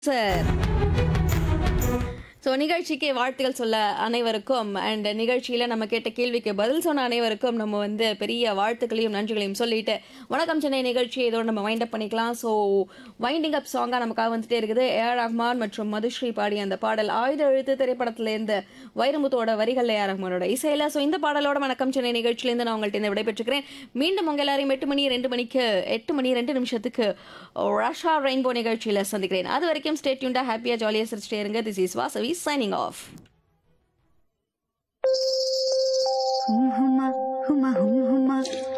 sir so நிகழ்ச்சிக்கு வாழ்த்துக்கள் சொல்ல அனைவருக்கும் அண்ட் நிகழ்ச்சியில் நம்ம கேட்ட கேள்விக்கு பதில் சொன்ன அனைவருக்கும் நம்ம வந்து பெரிய வாழ்த்துக்களையும் நன்றிகளையும் சொல்லிட்டு வணக்கம் சென்னை நிகழ்ச்சி இதோட நம்ம வைண்ட் அப் பண்ணிக்கலாம் ஸோ வைண்டிங் அப் சாங்காக நமக்காக வந்துட்டே இருக்குது ஏ ஆர் ரஹ்மான் மற்றும் மதுஸ்ரீ பாடிய அந்த பாடல் ஆயுத எழுத்து திரைப்படத்திலேருந்து வைரமுத்தோட வரிகள் ஏ ஆர் ரஹ்மானோட இசையில் ஸோ இந்த பாடலோட வணக்கம் சென்னை நிகழ்ச்சியிலேருந்து நான் உங்கள்கிட்ட இந்த விடைபெற்றுக்கிறேன் மீண்டும் உங்கள் எல்லாரையும் எட்டு மணி ரெண்டு மணிக்கு எட்டு மணி ரெண்டு நிமிஷத்துக்கு ரஷா ரெயின்போ நிகழ்ச்சியில் சந்திக்கிறேன் அது வரைக்கும் ஸ்டேட்யூண்டாக ஹாப்பியாக ஜாலியாக சிரிச்சிட்டே இருங்க this is Vasavi signing off ஹும் ஹுமா ஹுமா ஹும் ஹுமா